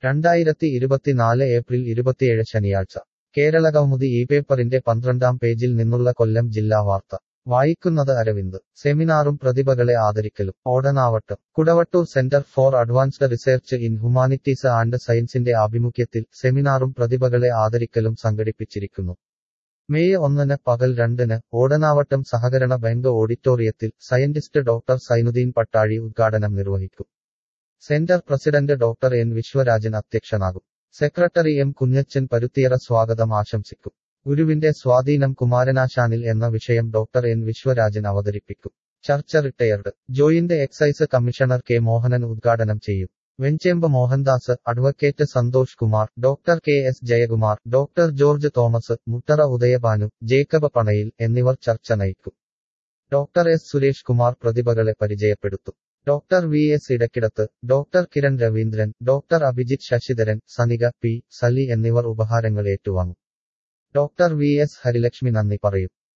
രണ്ടായിരത്തി ഇരുപത്തിനാല് ഏപ്രിൽ ഇരുപത്തിയേഴ് ശനിയാഴ്ച കേരള കൗമുദി ഈ പേപ്പറിന്റെ പന്ത്രണ്ടാം പേജിൽ നിന്നുള്ള കൊല്ലം ജില്ലാ വാർത്ത വായിക്കുന്നത് അരവിന്ദ് സെമിനാറും പ്രതിഭകളെ ആദരിക്കലും Odanavattom Kudavattoor centre for advanced research in humanities and സയൻസിന്റെ ആഭിമുഖ്യത്തിൽ സെമിനാറും പ്രതിഭകളെ ആദരിക്കലും സംഘടിപ്പിച്ചിരിക്കുന്നു മെയ് ഒന്നിന് പകൽ രണ്ടിന് ഓടനാവട്ടം സഹകരണ ബാങ്ക് ഓഡിറ്റോറിയത്തിൽ സയന്റിസ്റ്റ് ഡോക്ടർ സൈനുദ്ദീൻ പട്ടാഴി ഉദ്ഘാടനം നിർവഹിക്കും centre president doctor N Viswarajan അധ്യക്ഷനാകും സെക്രട്ടറി എം കുഞ്ഞച്ചൻ പരുത്തിയറ സ്വാഗതം ആശംസിക്കും ഗുരുവിന്റെ സ്വാധീനം കുമാരനാശാനിൽ എന്ന വിഷയം ഡോക്ടർ എൻ വിശ്വരാജൻ അവതരിപ്പിക്കും ചർച്ച retired joint excise commissioner K Mohanan ഉദ്ഘാടനം ചെയ്യും Venchemb Mohandas advocate Santhosh Kumar doctor K S Jayakumar doctor George Thomas Muttara Udayabhanu Jacob Panayil എന്നിവർ ചർച്ച നയിക്കും ഡോക്ടർ എസ് സുരേഷ് കുമാർ പ്രതിഭകളെ പരിചയപ്പെടുത്തും doctor V S Edakkidathu doctor Kiran Raveendran doctor Abhijith Sasidharan Sanika P Sali എന്നിവർ ഉപഹാരങ്ങൾ ഏറ്റുവാങ്ങും ഡോക്ടർ വി എസ് ഹരിലക്ഷ്മി നന്ദി പറയും